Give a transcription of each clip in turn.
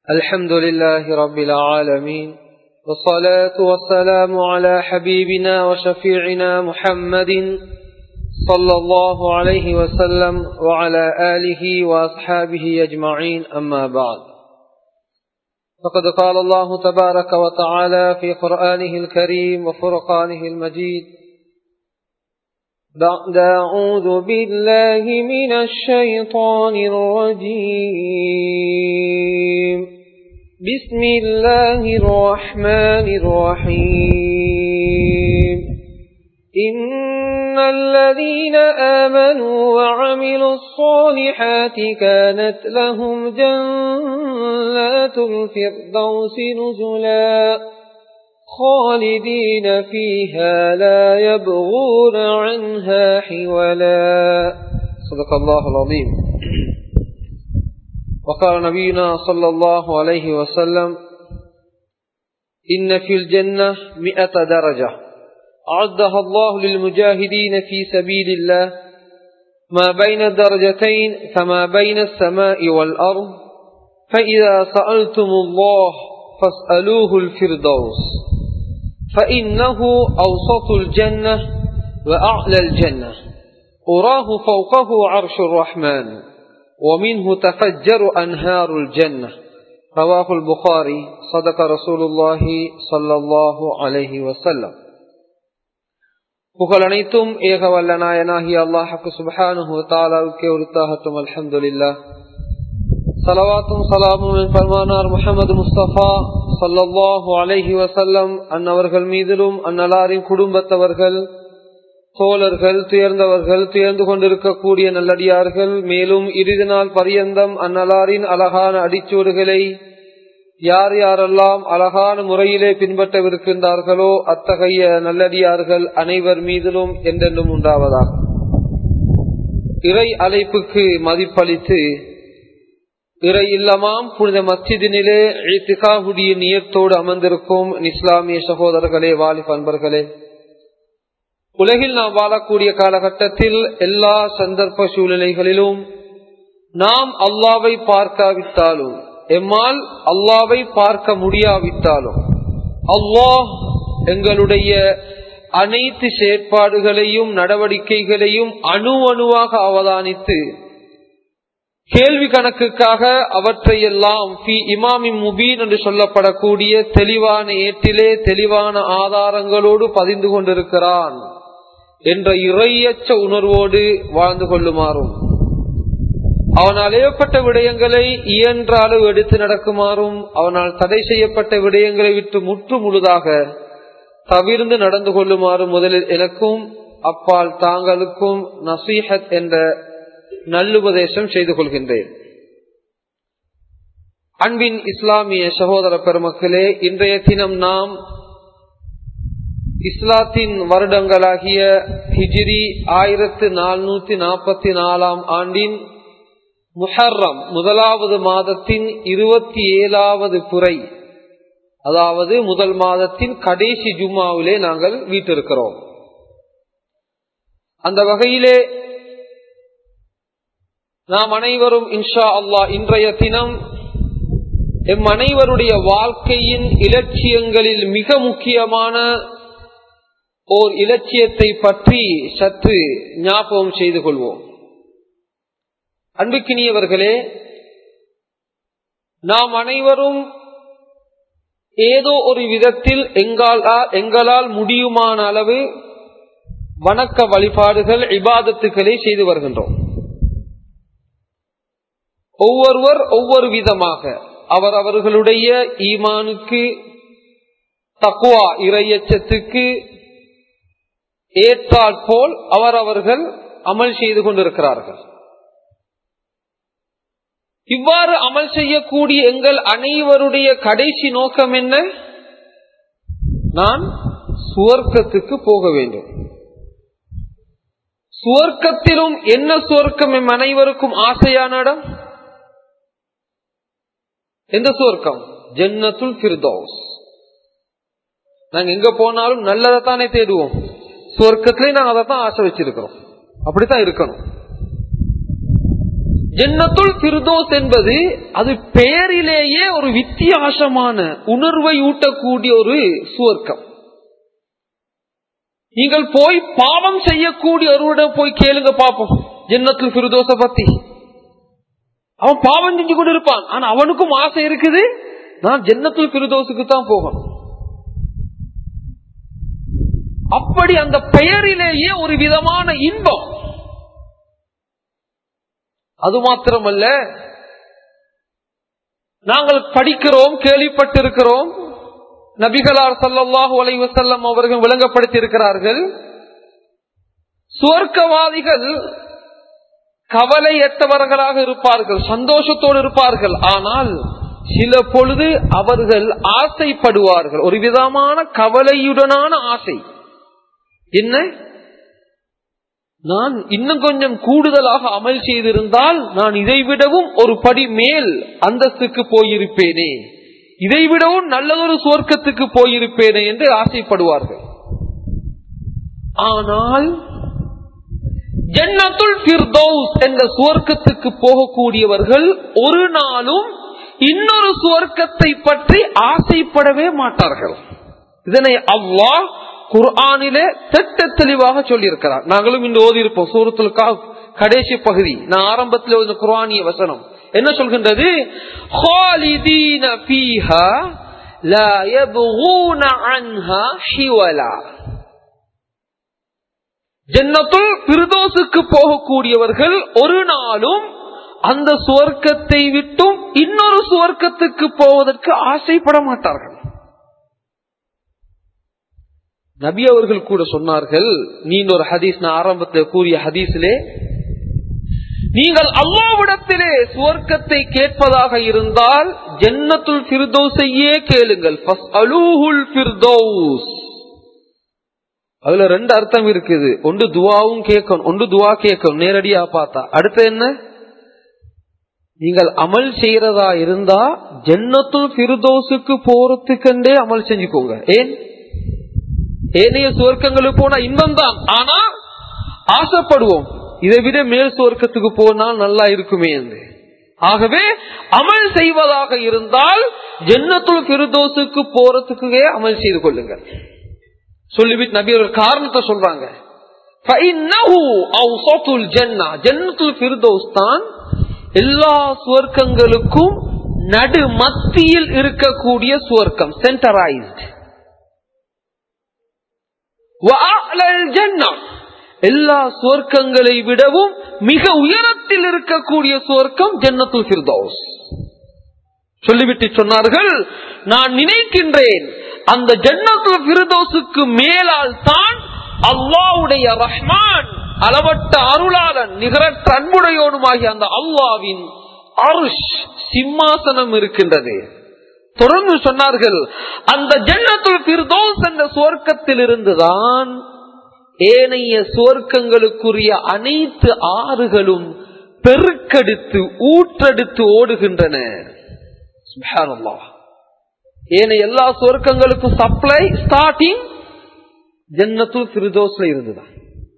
الحمد لله رب العالمين والصلاة والسلام على حبيبنا وشفيعنا محمد صلى الله عليه وسلم وعلى آله وأصحابه أجمعين أما بعد فقد قال الله تبارك وتعالى في قرآنه الكريم وفرقانه المجيد بعد أعوذ بالله من الشيطان الرجيم بسم الله الرحمن الرحيم إن الذين آمنوا وعملوا الصالحات كانت لهم جنات الفردوس نزلا خالدين فيها لا يبغون عنها حولا صدق الله العظيم وقال نبينا صلى الله عليه وسلم إن في الجنة مئة درجة أعدها الله للمجاهدين في سبيل الله ما بين الدرجتين فما بين السماء والأرض فإذا سألتم الله فاسألوه الفردوس فإنه أوسط الجنة وأعلى الجنة أراه فوقه عرش الرحمن ومنه تفجر أنهار الجنة رواه البخاري صدق رسول الله صلى الله عليه وسلم புகழ் அனைத்தும் ஏக வல்ல நாயனாகி அல்லாஹுக்கு சுபஹானு தாலாவுக்கே உரித்தாகட்டும் அல்ஹம்துலில்லா சலவாத்தும் சலாமும் பர்மானார் முகமது முஸ்தபா சல்லாஹூ அலஹி வசல்லம் அன்னவர்கள் மீதிலும் அந்நலாரின் குடும்பத்தவர்கள் தோழர்கள் துயர்ந்தவர்கள் துயர்ந்து கொண்டிருக்கக்கூடிய நல்லடியார்கள் மேலும் இறுதி நாள் பரியந்தம் அந்நலாரின் அழகான அடிச்சூடுகளை யார் யாரெல்லாம் அழகான முறையிலே பின்பற்றவிருக்கின்றார்களோ அத்தகைய நல்லடியார்கள் அனைவர் மீதிலும் என்றென்றும் உண்டாவதாக இறை அழைப்புக்கு மதிப்பளித்து இறை இல்லமாம் புனித மஸ்ஜிதினிலே இத்திகாவுடைய நியத்தோடு அமர்ந்திருக்கும் இஸ்லாமிய சகோதரர்களே வாலிப் அன்பர்களே உலகில் நாம் வாழக்கூடிய காலகட்டத்தில் எல்லா சந்தர்ப்ப சூழ்நிலைகளிலும் நாம் அல்லாவை பார்க்காவிட்டாலும் எம்மால் அல்லாவை பார்க்க முடியாவிட்டாலும் அல்லாஹ் எங்களுடைய அனைத்து செயற்பாடுகளையும் நடவடிக்கைகளையும் அணு அணுவாக அவதானித்து கேள்வி கணக்குக்காக அவற்றையெல்லாம் இமாமி முபீன் என்று சொல்லப்படக்கூடிய தெளிவான ஏற்றிலே தெளிவான ஆதாரங்களோடு பதிந்து கொண்டிருக்கிறான் என்ற இறையச்ச உணர்வோடு வாழ்ந்து கொள்ளுமாறும் அவனால் ஏற்பட்ட விடயங்களை இயன்ற அளவு எடுத்து நடக்குமாறும் அவனால் தடை செய்யப்பட்ட விடயங்களை விட்டு முற்று முழுதாக தவிர்ந்து நடந்து கொள்ளுமாறும் முதலில் எனக்கும் அப்பால் தாங்களுக்கும் நசீஹத் என்ற நல்லுபதேசம் செய்து கொள்கின்றேன் அன்பின் இஸ்லாமிய சகோதர பெருமக்களே இன்றைய தினம் நாம் இஸ்லாத்தின் வருடங்களாகிய ஹிஜிரி ஆயிரத்து நானூத்தி நாற்பத்தி நாலாம் ஆண்டின் முஹர்ரம் முதலாவது மாதத்தின் இருபத்தி ஏழாவது புரை அதாவது முதல் மாதத்தின் கடைசி ஜும்மாவிலே நாங்கள் வீட்டிருக்கிறோம் அந்த வகையிலே நாம் அனைவரும் இன்ஷா அல்லா இன்றைய தினம் எம் அனைவருடைய வாழ்க்கையின் இலட்சியங்களில் மிக முக்கியமான ஓர் இலட்சியத்தை பற்றி சற்று ஞாபகம் செய்து கொள்வோம் அன்புக்கினியவர்களே நாம் அனைவரும் ஏதோ ஒரு விதத்தில் எங்களால் முடியுமான அளவு வணக்க வழிபாடுகள் இபாதத்துக்களை செய்து வருகின்றோம் ஒவ்வொருவர் ஒவ்வொரு விதமாக அவர் அவர்களுடைய ஈமானுக்கு தக்குவா இறையச்சத்துக்கு ஏற்றால் போல் அவர் அவர்கள் அமல் செய்து கொண்டிருக்கிறார்கள் இவ்வாறு அமல் செய்யக்கூடிய எங்கள் அனைவருடைய கடைசி நோக்கம் என்ன நான் சுவர்க்கத்துக்கு போக வேண்டும் சுவர்க்கத்திலும் என்ன சுவர்க்கம் எம் அனைவருக்கும் ஆசையான இடம் எந்த சுவர்க்கம் ஜன்னத்துல் பிர்தோஸ் நாங்க எங்க போனாலும் நல்லதைத்தானே தேடுவோம் சுவர்க்கத்திலே நாங்க அதை தான் ஆசை வச்சிருக்கிறோம் அப்படித்தான் இருக்கணும் ஜன்னத்துல் பிர்தோஸ் என்பது அது பெயரிலேயே ஒரு வித்தியாசமான உணர்வை ஊட்டக்கூடிய ஒரு சுவர்க்கம் நீங்கள் போய் பாவம் செய்யக்கூடிய ஒருவரிடம் போய் கேளுங்க பாப்போம் ஜன்னத்துல் பிர்தோஸ பத்தி அவன் பாவம் செஞ்சு கொண்டு இருப்பான் ஆனா அவனுக்கும் ஆசை இருக்குது நான் ஜன்னத்துல் பிர்தோஸுக்கு தான் போகணும் அப்படி அந்த பெயரிலேயே ஒரு விதமான இன்பம் அது மாத்திரமல்ல நாங்கள் படிக்கிறோம் கேள்விப்பட்டிருக்கிறோம் நபிகளார் சல்லாஹூ அலைவசல்லம் அவர்கள் விளங்கப்படுத்தி இருக்கிறார்கள் சுவர்க்கவாதிகள் கவலையற்றவர்களாக இருப்பார்கள் சந்தோஷத்தோடு இருப்பார்கள் ஆனால் சில பொழுது அவர்கள் ஆசைப்படுவார்கள் ஒரு விதமான கவலையுடனான ஆசை என்ன நான் இன்னும் கொஞ்சம் கூடுதலாக அமல் செய்திருந்தால் நான் இதைவிடவும் ஒரு படி மேல் அந்தஸ்துக்கு போயிருப்பேனே இதைவிடவும் நல்லதொரு சுவர்க்கத்துக்கு போயிருப்பேனே என்று ஆசைப்படுவார்கள் ஆனால் ஜன்னத்துல் பிர்தௌஸ் என்ற சுவர்க்கத்துக்கு போகக்கூடியவர்கள் ஒரு நாளும் இன்னொரு சுவர்க்கத்தை பற்றி ஆசைப்படவே மாட்டார்கள் இதனை அல்லாஹ் குர்ஆனிலே திட்ட தெளிவாக சொல்லியிருக்கிறார் நாங்களும் இன்று ஓதி இருப்போம் சூரத்துல் கடைசி பகுதி நான் ஆரம்பத்தில் ஓதின குர்ஆனிய வசனம் என்ன சொல்கின்றது خالدين فيها لا يبغون عنها حولا ஜன்னத்துல் பிரதோசுக்கு போகக்கூடியவர்கள் ஒரு நாளும் அந்த சுவர்க்கத்தை விட்டும் இன்னொரு சுவர்க்கத்துக்கு போவதற்கு ஆசைப்பட மாட்டார்கள் நபி அவர்கள் கூட சொன்னார்கள் நீ ஒரு ஹதீஸ் நான் ஆரம்பத்தில் கூறிய ஹதீஸிலே நீங்கள் அல்லாவிடத்திலே சுவர்க்கத்தை கேட்பதாக இருந்தால் ஜன்னத்துல் பிர்தோஸையே கேளுங்கள் அதுல ரெண்டு அர்த்தம் இருக்குது ஒன்று துவாவும் கேட்கணும் ஒன்று துவா கேட்கணும் நேரடியா பார்த்தா அடுத்து என்ன நீங்கள் அமல் செய்யறதா இருந்தா ஜன்னத்துல் பிர்தோஸுக்கு போறதுக்கண்டே அமல் செஞ்சுக்கோங்க ஏன் ஏனைய சுவர்க்கங்களுக்கு போனா இன்பம் தான் ஆனா ஆசைப்படுவோம் இதை விட மேல் சுவர்க்கத்துக்கு போனால் நல்லா இருக்குமே என்று ஆகவே அமல் செய்வதாக இருந்தால் ஜன்னத்துல் பிரிதோசுக்கு போறதுக்கே அமல் செய்து கொள்ளுங்கள் சொல்லிவிட்டு நபி ஒரு காரணத்தை சொல்றாங்க தான் எல்லா சுவர்க்கங்களுக்கும் நடு மத்தியில் இருக்கக்கூடிய சுவர்க்கம் சென்டரைஸ்ட் எல்லா சுவர்க்கங்களை விடவும் மிக உயரத்தில் இருக்கக்கூடிய சுவர்க்கம் ஜன்னத்துல் ஃபிர்தௌஸ் சொல்லிவிட்டு சொன்னார்கள் நான் நினைக்கின்றேன் அந்த ஜன்னத்துல் ஃபிர்தௌஸுக்கு மேலால் தான் அல்லாவுடைய ரஹ்மான் அளவட்ட அருளாளன் நிகரற்ற அன்புடையோனுமாகிய அந்த அல்லாவின் அருஷ் சிம்மாசனம் இருக்கின்றது தொடர்ந்து சொன்னார்கள் அந்த ஜன்னத்துல் பிர்தோஸ் என்ற சுவர்க்கத்தில் இருந்துதான் ஏனைய சுவர்க்கங்களுக்குரிய அனைத்து ஆறுகளும் பெருக்கெடுத்து ஊற்றெடுத்து ஓடுகின்றன ஏனைய எல்லா சுவர்க்கங்களுக்கும் சப்ளை ஸ்டார்டிங் ஜன்னத்துல் பிரிதோஸ்ல இருந்துதான்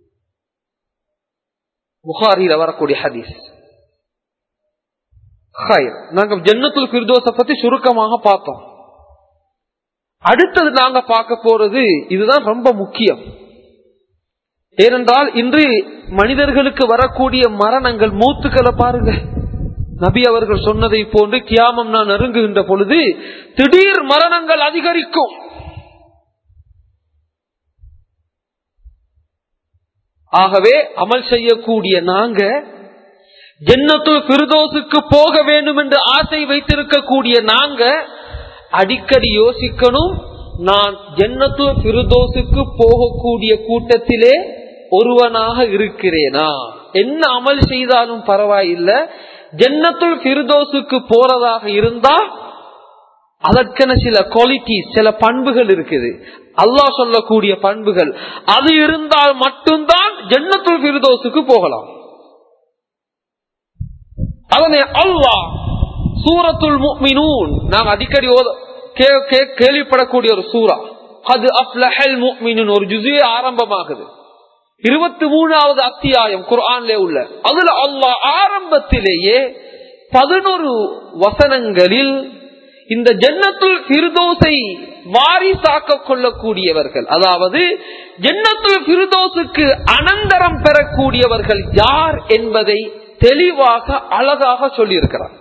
புகாரியில வரக்கூடிய ஹதீஸ் நாங்க ஜன்னத்துல் பிரிதோச பத்தி சுருக்கமாக பார்த்தோம் அடுத்தது நாங்க பார்க்க போறது இதுதான் ரொம்ப முக்கியம் ஏனென்றால் இன்று மனிதர்களுக்கு வரக்கூடிய மரணங்கள் மூத்துக்களை பாருங்க நபி அவர்கள் சொன்னதை போன்று கியாமம் நான் நெருங்குகின்ற பொழுது திடீர் மரணங்கள் அதிகரிக்கும் ஆகவே அமல் செய்யக்கூடிய நாங்க ஜன்னத்து பிரிதோசுக்கு போக வேண்டும் என்று ஆசை வைத்திருக்கக்கூடிய நாங்க அடிக்கடி யோசிக்கணும் நான் ஜன்னத்து பிரிதோசுக்கு போகக்கூடிய கூட்டத்திலே ஒருவனாக இருக்கிறேனா என்ன அமல் செய்தாலும் பரவாயில்லை ஜன்னத்துல் பிரிதோசுக்கு போறதாக இருந்தா அதற்கென சில குவாலிட்டிஸ் சில பண்புகள் இருக்குது அல்லாஹ் சொல்லக்கூடிய பண்புகள் அது இருந்தால் மட்டும்தான் ஜன்னத்துல் பிரிதோசுக்கு போகலாம் அதனை அல்லாஹ் சூரத்துல் முக்மினூன் நாம் அடிக்கடி கேள்விப்படக்கூடிய ஒரு சூரா அது அப்லஹல் முக்மினூன் ஒரு ஜுசியே ஆரம்பமாகுது இருபத்தி மூணாவது அத்தியாயம் குர்ஆன்ல உள்ள அதுல அல்லாஹ் ஆரம்பத்திலேயே பதினொரு வசனங்களில் இந்த ஜன்னத்துல் ஃபிர்தோஸை வாரிசாக்க கொள்ளக்கூடியவர்கள் அதாவது ஜன்னத்துல் ஃபிர்தோஸுக்கு அனந்தரம் பெறக்கூடியவர்கள் யார் என்பதை தெளிவாக அழகாக சொல்லியிருக்கிறார்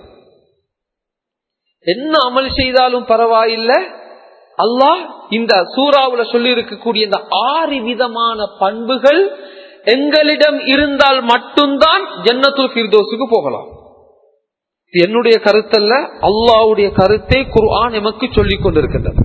என்ன அமல் செய்தாலும் பரவாயில்லை அல்லாஹ் இந்த சூறாவுல சொல்லி இருக்கக்கூடிய இந்த ஆறு விதமான பண்புகள் எங்களிடம் இருந்தால் மட்டும்தான் ஜன்னத்துல் ஃபிர்தோஸுக்கு போகலாம் இது என்னுடைய கருத்தல்ல அல்லாவுடைய கருத்தை குர்ஆன் எமக்கு சொல்லிக் கொண்டிருக்கின்றது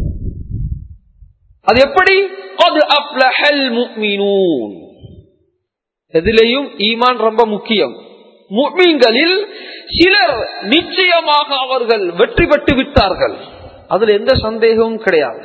அது எப்படி அது அப்லஹல் முஃமினூன் எதிலையும் ஈமான் ரொம்ப முக்கியம் முஃமின்களில் சிலர் நிச்சயமாக அவர்கள் வெற்றி பெற்று விட்டார்கள் அதுல எந்த சந்தேகமும் கிடையாது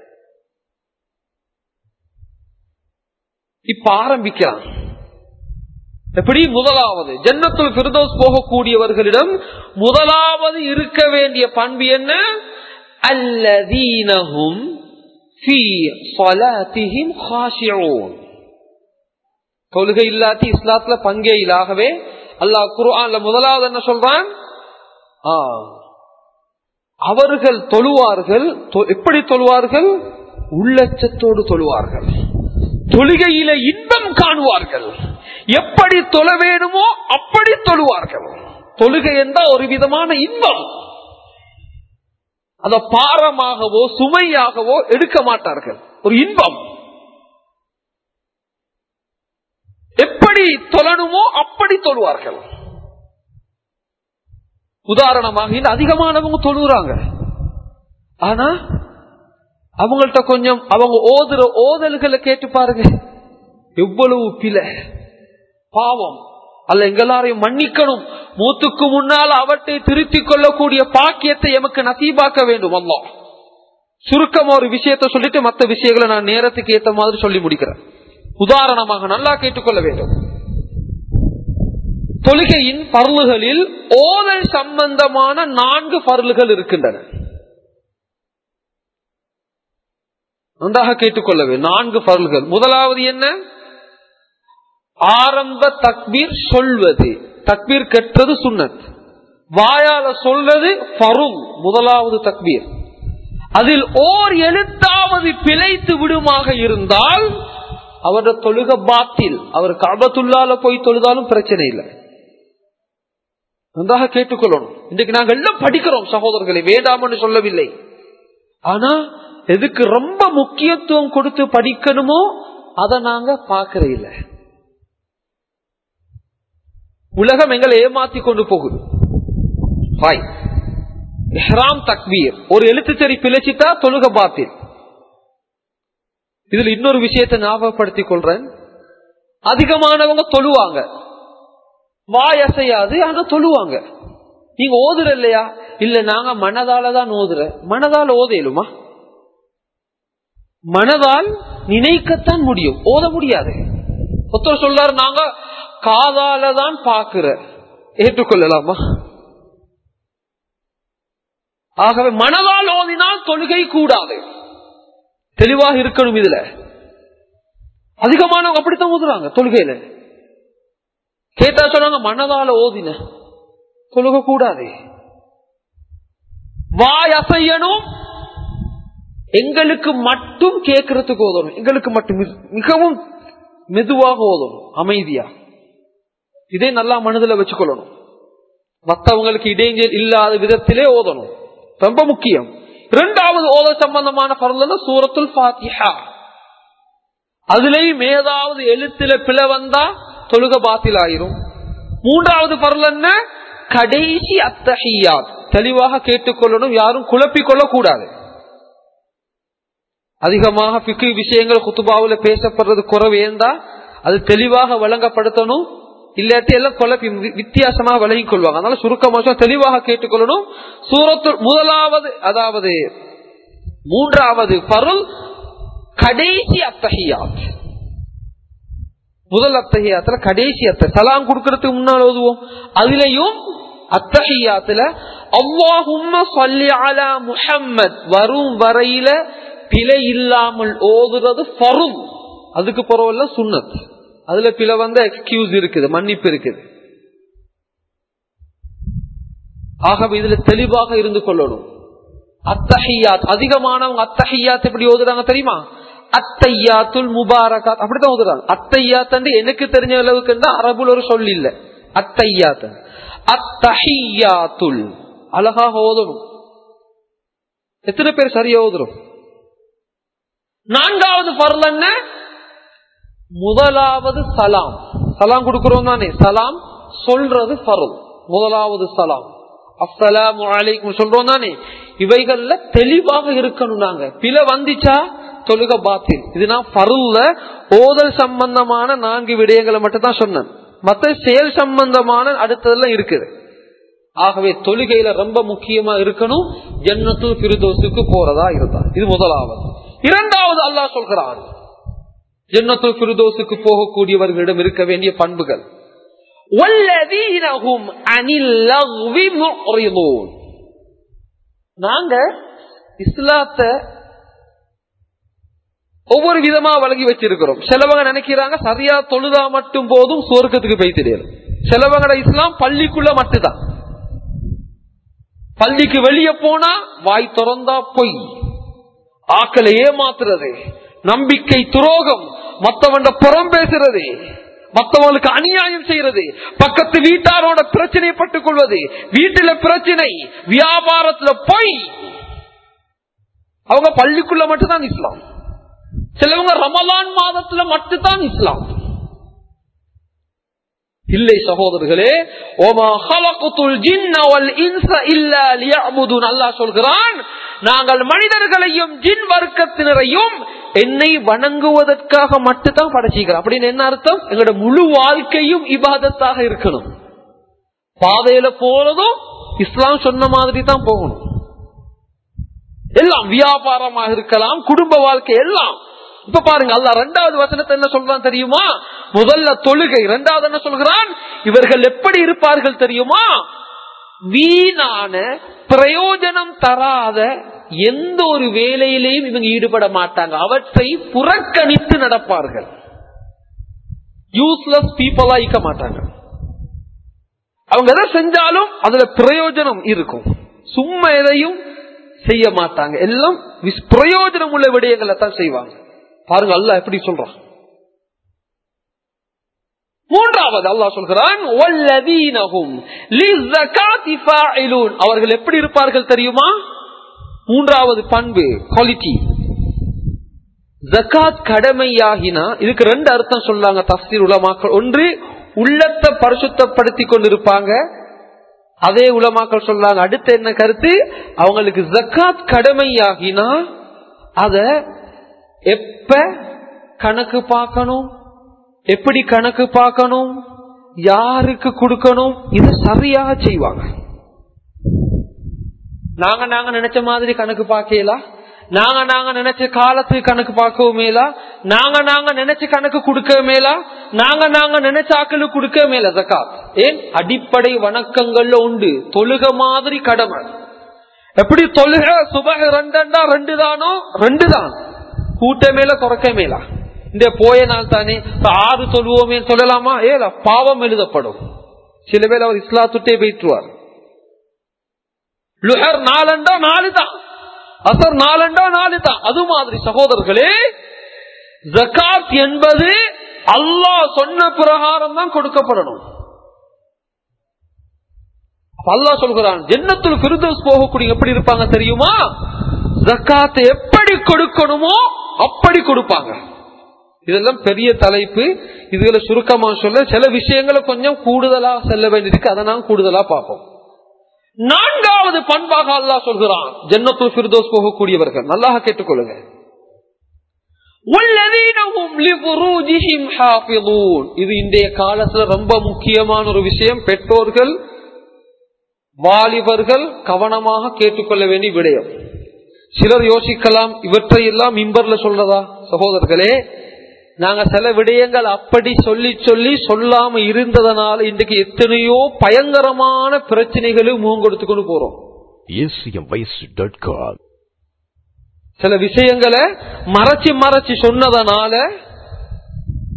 இப்ப ஆரம்பிக்கிறான் எப்படி முதலாவது ஜன்னத்துல் பிரதோஸ் போகக்கூடியவர்களிடம் முதலாவது இருக்க வேண்டிய பண்பு என்ன அல்லதீனஹும் ஃபீ ஸலாத்திஹிம் காஷிஊன் தொழுகை இல்லாட்டி இஸ்லாத்துல பங்கே இல்லாகவே அல்லாஹ் குர்ஆன்ல முதலாவது என்ன சொல்றான் ஆ, அவர்கள் தொழுவார்கள் தொ- எப்படி தொழுவார்கள் உள்ளச்சத்தோடு தொழுவார்கள் தொழுகையில இன்பம் காணுவார்கள் எப்படி தொழ வேணுமோ அப்படி தொழுவார்கள் தொழுகை என்றால் ஒரு விதமான இன்பம் அத பாரமாகவோ சுமையாகவோ எடுக்க மாட்டார்கள் ஒரு இன்பம் எப்படி தொழணுமோ அப்படி தொழுவார்கள் உதாரணமாக இந்த அதிகமானவங்க தொழுகிறாங்க ஆனா அவங்கள்ட்ட கொஞ்சம் அவங்க ஓதுற ஓதல்களை கேட்டு பாருங்க எவ்வளவு பிழை பாவம் அல்ல எங்களாரையும் மன்னிக்கணும் மூத்துக்கு முன்னால் அவற்றை திருத்திக் கொள்ளக்கூடிய பாக்கியத்தை எமக்கு நசீபாக்க வேண்டும் அல்லா சுருக்கமா ஒரு விஷயத்தை சொல்லிட்டு மற்ற விஷயங்களை நான் நேரத்துக்கு ஏத்த மாதிரி சொல்லி முடிக்கிறேன் உதாரணமாக நல்லா கேட்டுக்கொள்ள வேண்டும் தொழுகையின் பருளுகளில் ஓதல் சம்பந்தமான நான்கு பருளுகள் இருக்கின்றன நன்றாக கேட்டுக்கொள்ள வேண்டும் நான்கு பருள்கள் முதலாவது என்ன ஆரம்ப தக்பீர் சொல்வது தக்பீர் கெட்டது சுன்னத் வாயால சொல்றது பரும் முதலாவது தக்பீர் அதில் ஓர் எழுத்தாவது பிழைத்து விடுமாக இருந்தால் அவரது தொழுக பாத்தில் அவர் காபத்துள்ளால போய் தொழுதாலும் பிரச்சனை இல்லை நன்றாக கேட்டுக்கொள்ளணும் இன்றைக்கு நாங்கள் எல்லாம் படிக்கிறோம் சகோதரர்களை வேண்டாம் என்று சொல்லவில்லை ஆனா எதுக்கு ரொம்ப முக்கியத்துவம் கொடுத்து படிக்கணுமோ அதை நாங்க பாக்குற இல்ல உலகம் எங்களை ஏமாத்தி கொண்டு போகுது ஹாய் இஹ்ராம் தக்பீர் ஒரு எழுத்துச்சரி பிழைச்சிட்டா தொழுக பாத்தில் இதுல இன்னொரு விஷயத்தை ஞாபகப்படுத்திக் கொள்றேன் அதிகமானவங்க தொழுவாங்க வாய் அசையாது ஆனா தொழுவாங்க நீங்க ஓதுற இல்லையா இல்ல நாங்க மனதால தான் ஓதுற மனதால ஓதையிலுமா மனதால் நினைக்கத்தான் முடியும் ஓத முடியாது ஒருத்தர் சொல்றாரு நாங்க காதால தான் பாக்குற ஏற்றுக்கொள்ளலாமா ஆகவே மனதால் ஓதினால் தொழுகை கூடாது தெளிவாக இருக்கணும் இதுல அதிகமானவங்க அப்படித்தான் ஓதுறாங்க தொழுகையில கேட்டா சொன்னாங்க மனதால ஓதின தொழுக கூடாது வாய் அசையணும் எங்களுக்கு மட்டும் கேட்கறதுக்கு ஓதணும் எங்களுக்கு மட்டும் மிக- மிகவும் மெதுவாக ஓதணும் அமைதியா இதே நல்லா மனதில் வச்சுக்கொள்ளணும் மற்றவங்களுக்கு இடைஞ்சல் இல்லாத விதத்திலே ஓதணும் ரொம்ப முக்கியம் இரண்டாவது ஓத சம்பந்தமான பரல சூரத்துல் பாத்திஹா அதுலயும் ஏதாவது எழுத்துல பிழை வந்தா தொழுக பாத்தில் ஆயிரும் மூன்றாவது பரல் என்ன கடைசி அத்தஹியாத் தெளிவாக கேட்டுக்கொள்ளணும் யாரும் குழப்பிக் கொள்ளக் கூடாது அதிகமாக பிக்கு விஷயங்கள் குத்துபாவுல பேசப்படுறது குறவு ஏந்தா அது தெளிவாக வழங்கப்படுத்தணும் இல்லாட்டி எல்லாம் குழப்பி வி- வித்தியாசமா விளங்கிக் கொள்வாங்க அதனால சுருக்கமாக தெளிவாக கேட்டுக்கொள்ளணும் சூரத்து முதலாவது அதாவது மூன்றாவது பருள் கடைசி அத்தகையாத் முதல் அத்தகையாத்துல கடைசி அத்த சலாம் கொடுக்கறதுக்கு முன்னால் ஓதுவோம் அதுலயும் அத்தகையாத்துல அல்லாஹும்ம சொல்லி அலா முஹம்மத் வரும் வரையில பிழை இல்லாமல் ஓதுறது ஃபரும் அதுக்கு பரவாயில்ல சுன்னத் அதுல பில வந்த எக்ஸ்கியூஸ் இருக்குது மன்னிப்பு இருக்குது ஆகவே இதுல தெளிவாக இருந்து கொள்ளணும் அத்தஹியாத் அதிகமானவங்க அத்தஹியாத் எப்படி ஓதுறாங்க தெரியுமா அத்தையாத்துல் முபாரகாத் அப்படித்தான் ஓதுறாங்க அத்தையாத் எனக்கு தெரிஞ்ச அளவுக்கு அரபுல ஒரு சொல் இல்ல அத்தையாத் அத்தஹியாத்துல் அழகாக ஓதணும் எத்தனை பேர் சரியா ஓதுறோம் நான்காவது பரல் என்ன முதலாவது சலாம் சலாம் கொடுக்கிறோம் தானே சலாம் சொல்றது பரல் முதலாவது சலாம் அஸ்ஸலாமு அலைக்கும் சொல்றோம் தானே இவைகள்ல தெளிவாக இருக்கணும் நாங்க பில வந்துச்சா தொழுக பாத்தில் இது நான் பருள்ல ஓதல் சம்பந்தமான நான்கு விடயங்களை மட்டும் தான் சொன்னேன் மத்த செயல் சம்பந்தமான அடுத்ததெல்லாம் இருக்குது ஆகவே தொழுகையில ரொம்ப முக்கியமா இருக்கணும் ஜன்னத்துல் பிரிதோசுக்கு போறதா இருந்தா இது முதலாவது இரண்டாவது அல்லாஹ் சொல்கிறான் ஜன்னத்துல் பிரிதோசுக்கு போகக்கூடியவர்களிடம் இருக்க வேண்டிய பண்புகள் நாங்க இஸ்லாத்த ஒவ்வொரு விதமா வழங்கி வச்சிருக்கிறோம் சிலவங்க நினைக்கிறாங்க சரியா தொழுதா மட்டும் போதும் சுவர்க்கத்துக்கு போய் தெரியும் சிலவங்கட இஸ்லாம் பள்ளிக்குள்ள மட்டும்தான் பள்ளிக்கு வெளியே போனா வாய் திறந்தா பொய் ஆக்களை ஏமாத்துறது நம்பிக்கை துரோகம் மத்தவண்ட புறம் பேசுறது மத்தவங்களுக்கு அநியாயம் செய்யறது பக்கத்து வீட்டாரோட பிரச்சனைப்பட்டுக் கொள்வது வீட்டுல பிரச்சனை வியாபாரத்துல பொய் அவங்க பள்ளிக்குள்ள மட்டும்தான் இஸ்லாம் சிலவங்க ரமலான் மாதத்துல மட்டும்தான் இஸ்லாம் இல்லை சகோதரர்களே ஓமா ஹலகுத்துல் ஜின்ன வல் இன்ஸ இல்லா லியஅபுதுன் அல்லாஹ் சொல்கிறான் நாங்கள் மனிதர்களையும் ஜின் வர்க்கத்தினரையும் என்னை வணங்குவதற்காக மட்டும்தான் படைச்சிக்கிறோம் அப்படின்னு என்ன அர்த்தம் எங்களோட முழு வாழ்க்கையும் இபாதத்தாக இருக்கணும் பாதையில போறதும் இஸ்லாம் சொன்ன மாதிரி தான் போகணும் எல்லாம் வியாபாரமாக இருக்கலாம் குடும்ப வாழ்க்கை எல்லாம் இப்ப பாருங்க அல்ல ரெண்டாவது வசனத்தை என்ன சொல்றான் தெரியுமா முதல்ல தொழுகை இரண்டாவது என்ன சொல்கிறான் இவர்கள் எப்படி இருப்பார்கள் தெரியுமா வீணான பிரயோஜனம் தராத எந்த ஒரு வேலையிலையும் இவங்க ஈடுபட மாட்டாங்க அவற்றை புறக்கணித்து நடப்பார்கள் யூஸ்லெஸ் பீப்புளா இருக்க மாட்டாங்க அவங்க எதை செஞ்சாலும் அதுல பிரயோஜனம் இருக்கும் சும்மா எதையும் செய்ய மாட்டாங்க எல்லாம் பிரயோஜனம் உள்ள விடயங்களை தான் செய்வாங்க பாருங்க அல்ல எப்படி சொல்றான் மூன்றாவது அல்லாஹ் சொல்கிறான் அவர்கள் எப்படி இருப்பார்கள் தெரியுமா மூன்றாவது பண்பு குவாலிட்டி ஜக்காத் கடமையாகினா இதுக்கு ரெண்டு அர்த்தம் சொல்லாங்க தப்சீர் உலமாக்கள் ஒன்று உள்ளத்தை பரிசுத்தப்படுத்தி கொண்டிருப்பாங்க அதே உலமாக்கள் சொல்றாங்க அடுத்து என்ன கருத்து அவங்களுக்கு ஜக்காத் கடமையாகினா அத எப்ப கணக்கு பார்க்கணும் எப்படி கணக்கு பார்க்கணும் யாருக்கு கொடுக்கணும் இது சரியாக செய்வாங்க நாங்க நாங்க நினைச்ச மாதிரி கணக்கு பார்க்கலாம் நாங்க நாங்க நினைச்ச காலத்துக்கு கணக்கு பார்க்கவுமேலா நாங்க நாங்க நினைச்ச கணக்கு கொடுக்கவேமேலா நாங்க நாங்க நினைச்ச ஆக்களுக்கு கொடுக்கவேமேல ஜக்காத் ஏன் அடிப்படை வணக்கங்கள்ல உண்டு தொழுக மாதிரி கடமை எப்படி தொழுக சுபக ரெண்டா ரெண்டு தானோ ரெண்டு தான் கூட்ட மேல குறைக்க மேலா இந்த போய நாள் தானே ஆறு சொல்லுவோமே சொல்லலாமா ஏல பாவம் எழுதப்படும் சில பேர் அவர் இஸ்லாத்துட்டே போயிட்டுருவார் லுஹர் நாலண்டா நாலு தான் அசர் நாலண்டா நாலு தான் அது மாதிரி சகோதரர்களே ஜக்காத் என்பது அல்லாஹ் சொன்ன பிரகாரம் தான் கொடுக்கப்படணும் அல்லா சொல்கிறான் ஜென்னத்தில் பிரிதோஸ் போகக்கூடிய எப்படி இருப்பாங்க தெரியுமா ஜக்காத்தை எப்படி கொடுக்கணுமோ அப்படி கொடுப்பாங்க இதெல்லாம் பெரிய தலைப்பு இதுல சுருக்கமா சொல்ல சில விஷயங்களை கொஞ்சம் கூடுதலா செல்ல வேண்டியிருக்கு அதை நான் கூடுதலா பார்ப்போம் நான்காவது பண்பாக அல்லா சொல்கிறான் ஜன்னத்துல் பிரிதோஸ் போகக்கூடியவர்கள் நல்லா கேட்டுக்கொள்ளுங்க இது இன்றைய காலத்துல ரொம்ப முக்கியமான ஒரு விஷயம் பெற்றோர்கள் வாலிபர்கள் கவனமாக கேட்டுக்கொள்ள வேண்டிய விடயம் சிலர் யோசிக்கலாம் இவற்றை எல்லாம் மிம்பர்ல சொல்றதா சகோதரர்களே நாங்க சில விடயங்கள் அப்படி சொல்லி சொல்லி சொல்லாம இருந்ததனால இன்றைக்கு எத்தனையோ பயங்கரமான பிரச்சனைகளும் முகம் கொடுத்து கொண்டு போறோம் acmvoice.com சில விஷயங்களை மறைச்சு மறைச்சு சொன்னதனால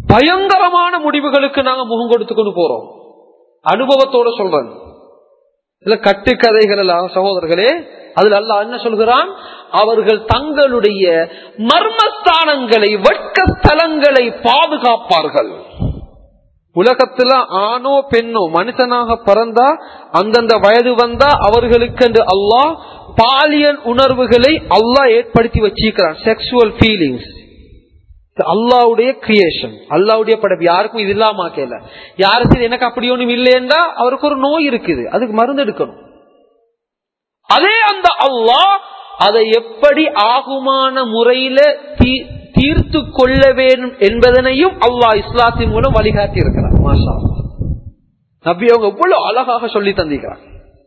பயங்கரமான முடிவுகளுக்கு நாங்க முகம் கொடுத்து கொண்டு போறோம் அனுபவத்தோட சொல்றேன் இல்ல கட்டுக்கதைகள் எல்லாம் சகோதரர்களே அதுல அல்ல என்ன சொல்கிறான் அவர்கள் தங்களுடைய மர்மஸ்தானங்களை வெட்க ஸ்தலங்களை பாதுகாப்பார்கள் உலகத்துல ஆணோ பெண்ணோ மனுஷனாக பிறந்தா அந்தந்த வயது வந்தா அவர்களுக்கு அல்லாஹ் பாலியல் உணர்வுகளை அல்லாஹ் ஏற்படுத்தி வச்சிருக்கிறான் செக்ஷுவல் ஃபீலிங்ஸ் அல்லாவுடைய கிரியேஷன் அல்லாவுடைய படைப்பு யாருக்கும் இது இல்லாம கேட்கல யாருக்கு எனக்கு அப்படி ஒண்ணும் இல்லையண்டா அவருக்கு ஒரு நோய் இருக்குது அதுக்கு மருந்து எடுக்கணும் அதே அந்த அல்லாஹ் அதை எப்படி ஆகுமான முறையில தீர்த்து கொள்ள வேண்டும் என்பதனையும் அல்லாஹ் இஸ்லாத்தின் மூலம் வழிகாட்டி இருக்கிறார் மாஷா நபி அவங்க எவ்வளவு அழகாக சொல்லி தந்திக்கிறார்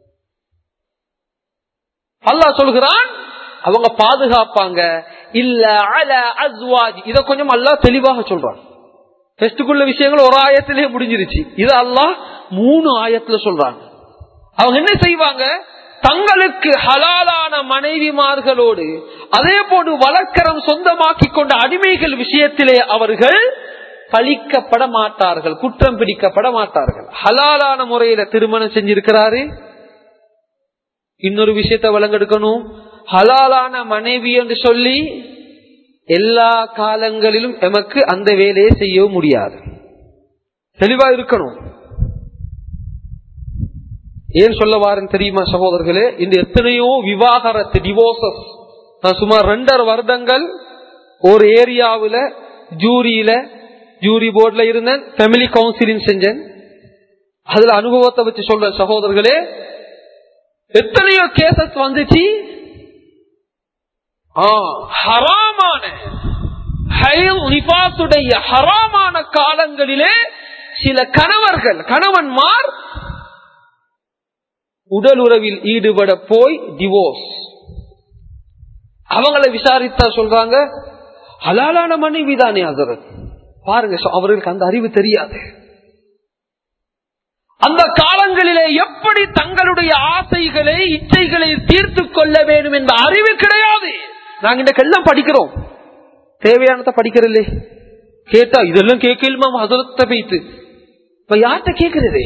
அல்லாஹ் சொல்கிறான் அவங்க பாதுகாப்பாங்க இல்ல அல அஸ்வாஜ் இத கொஞ்சம் அல்லாஹ் தெளிவாக சொல்றான் டெஸ்டுக்குள்ள விஷயங்கள் ஒரு ஆயத்திலேயே முடிஞ்சிருச்சு இது அல்லாஹ் மூணு ஆயத்துல சொல்றாங்க அவங்க என்ன செய்வாங்க தங்களுக்கு ஹலாலான மனைவிமார்களோடு அதே போன்று வழக்கரம் சொந்தமாக்கி கொண்ட அடிமைகள் விஷயத்திலே அவர்கள் பழிக்கப்பட மாட்டார்கள் குற்றம் பிடிக்கப்பட மாட்டார்கள் ஹலாலான முறையில திருமணம் செஞ்சிருக்கிறாரு இன்னொரு விஷயத்தை வழங்கெடுக்கணும் ஹலாலான மனைவி என்று சொல்லி எல்லா காலங்களிலும் எமக்கு அந்த வேலையை செய்ய முடியாது தெளிவா இருக்கணும் ஏன் சொல்ல வாரேன் தெரியுமா சகோதரர்களே இந்த எத்தனையோ விவாகரத்து டிவோர்சஸ் நான் சுமார் ரெண்டரை வருடங்கள் ஒரு ஏரியாவில் ஜூரியில ஜூரி போர்ட்ல இருந்தேன் ஃபேமிலி கவுன்சிலிங் செஞ்சேன் அதுல அனுபவத்தை வச்சு சொல்றேன் சகோதரர்களே எத்தனையோ கேசஸ் வந்துச்சு ஹராமான நிபாசுடைய ஹராமான காலங்களிலே சில கணவர்கள் கணவன்மார் உடல் உறவில் ஈடுபட போய் டிவோர்ஸ் அவங்களை விசாரித்தா சொல்றாங்க ஹலாலான மனைவி தானே அதர் பாருங்க அவர்களுக்கு அந்த அறிவு தெரியாது அந்த காலங்களிலே எப்படி தங்களுடைய ஆசைகளை இச்சைகளை தீர்த்து கொள்ள வேண்டும் என்ற அறிவு கிடையாது நாங்க இந்த எல்லாம் படிக்கிறோம் தேவையானதை படிக்கிறதில்லே கேட்டா இதெல்லாம் கேட்கலுமா அதத்தை வைத்து இப்ப யார்கிட்ட கேட்கிறது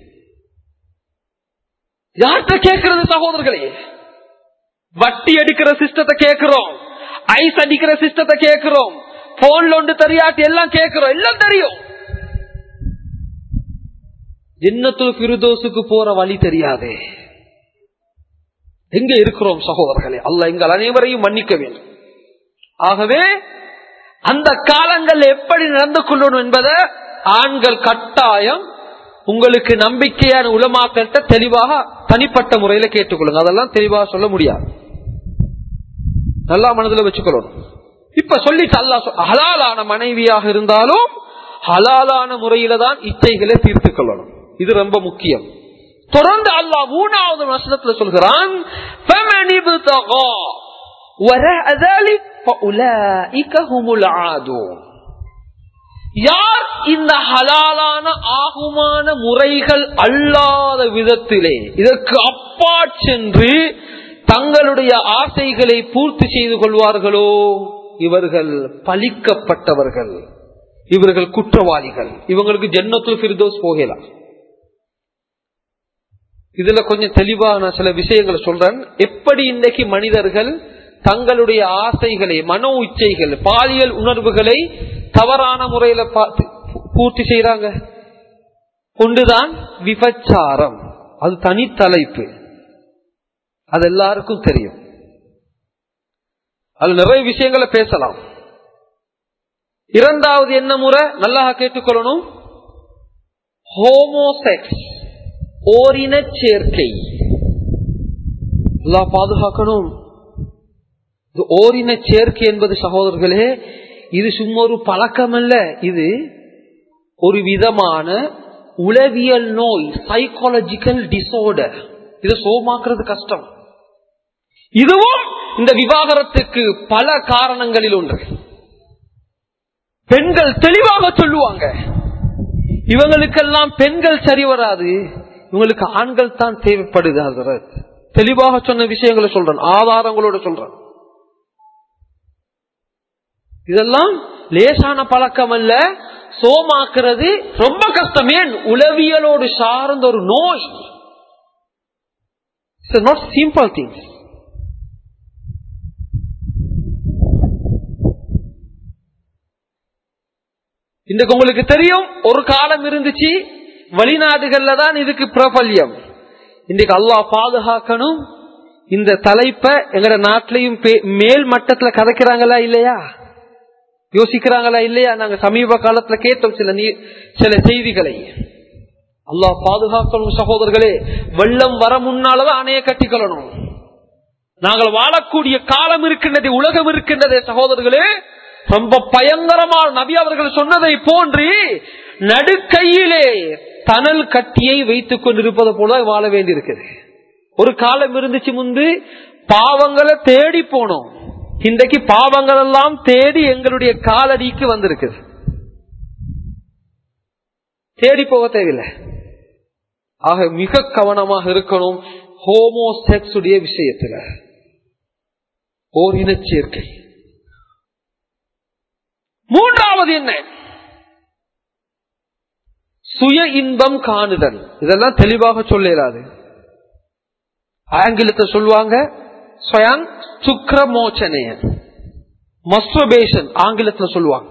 யார்கிட்ட கேட்கிறது சகோதரர்களே வட்டி அடிக்கிற சிஸ்டத்தை கேட்கிறோம் ஐஸ் அடிக்கிற சிஸ்டத்தை கேட்கிறோம் போன்ல ஒன்று தெரியாட்டி எல்லாம் கேட்கிறோம் எல்லாம் தெரியும் ஜின்னத்துல் பிரிதோசுக்கு போற வழி தெரியாது எங்க இருக்கிறோம் சகோதரர்களே அல்ல எங்கள் அனைவரையும் மன்னிக்க வேண்டும் ஆகவே அந்த காலங்கள் எப்படி நடந்து கொள்ளணும் என்பதை ஆண்கள் கட்டாயம் உங்களுக்கு நம்பிக்கையான உலமாக்கள்கிட்ட தெளிவாக தனிப்பட்ட முறையில கேட்டுக்கொள்ளுங்க அதெல்லாம் தெளிவாக சொல்ல முடியாது நல்லா மனதில் வச்சுக்கொள்ளணும் இப்ப சொல்லிட்டு அல்லா ஹலாலான மனைவியாக இருந்தாலும் ஹலாலான முறையில தான் இச்சைகளை தீர்த்து கொள்ளணும் இது ரொம்ப முக்கியம் தொடர்ந்து அல்லாஹ் மூணாவது வசனத்துல சொல்கிறான் யார் இந்த ஹலாலான ஆகுமான முறைகள் அல்லாத விதத்திலே இதற்கு அப்பா சென்று தங்களுடைய ஆசைகளை பூர்த்தி செய்து கொள்வார்களோ இவர்கள் பலிக்கப்பட்டவர்கள் இவர்கள் குற்றவாளிகள் இவங்களுக்கு ஜன்னத்துல் ஃபிர்தோஸ் போகலாம் இதுல கொஞ்சம் தெளிவா நான் சில விஷயங்களை சொல்றேன் எப்படி இன்னைக்கு மனிதர்கள் தங்களுடைய ஆசைகளை மனோ இச்சைகள் பாலியல் உணர்வுகளை தவறான முறையில பூர்த்தி செய்யறாங்க ஒன்றுதான் விபச்சாரம் அது தனி தலைப்பு அது எல்லாருக்கும் தெரியும் அது நிறைய விஷயங்களை பேசலாம் இரண்டாவது என்ன முறை நல்லா கேட்டுக்கொள்ளணும் ஹோமோசெக்ஸ் ஓரின சேர்க்கை எல்லாம் பாதுகாக்கணும் ஓரின சேர்க்கை என்பது சகோதரர்களே இது சும்மா ஒரு பழக்கம் அல்ல இது ஒரு விதமான உளவியல் நோய் சைக்காலஜிக்கல் டிசார்டர் இதை சோமாக்குறது கஷ்டம் இதுவும் இந்த விவாகரத்துக்கு பல காரணங்களில் ஒன்று பெண்கள் தெளிவாக சொல்லுவாங்க இவங்களுக்கெல்லாம் பெண்கள் சரி வராது இவங்களுக்கு ஆண்கள் தான் தேவைப்படுது தெளிவாக சொன்ன விஷயங்களை சொல்றேன் ஆதாரங்களோட சொல்றேன் இதெல்லாம் லேசான பழக்கம் அல்ல சோமாக்குறது ரொம்ப கஷ்டம் ஏன் உளவியலோடு சார்ந்த ஒரு நோய் நாட் சிம்பிள் திங்ஸ் இன்றைக்கு உங்களுக்கு தெரியும் ஒரு காலம் இருந்துச்சு வெளிநாடுகள்ல தான் இதுக்கு பிரபல்யம் இன்றைக்கு அல்லாஹ் பாதுகாக்கணும் இந்த தலைப்பை எங்கட நாட்டிலையும் மேல் மட்டத்துல கதைக்கிறாங்களா இல்லையா யோசிக்கிறாங்களா இல்லையா நாங்க சமீப காலத்துல கேட்டோம் சில நீ சில செய்திகளை அல்லாஹ் பாதுகாக்கணும் சகோதரர்களே வெள்ளம் வர முன்னாலதான் அணைய கட்டிக்கொள்ளணும் நாங்கள் வாழக்கூடிய காலம் இருக்கின்றது உலகம் இருக்கின்றது சகோதரர்களே ரொம்ப பயங்கரமான நபி அவர்கள் சொன்னதை போன்று நடுக்கையிலே தனல் கட்டியை வைத்துக் கொண்டிருப்பது போல வாழ வேண்டியிருக்கிறது ஒரு காலம் இருந்துச்சு முன்பு பாவங்களை தேடி போனோம் இன்றைக்கு பாவங்கள் எல்லாம் தேடி எங்களுடைய காலடிக்கு வந்திருக்குது தேடி போக தேவையில்லை ஆக மிக கவனமாக இருக்கணும் ஹோமோசெக்ஸ் உடைய விஷயத்துல ஓர் இனச்சேர்க்கை மூன்றாவது என்ன சுய இன்பம் காணுதல் இதெல்லாம் தெளிவாக சொல்லலாது ஆங்கிலத்தை சொல்லுவாங்க ஸ்வயம் சுக்ரமோச்சனைய மஸ்டர்பேஷன் ஆங்கிலத்துல சொல்லுவாங்க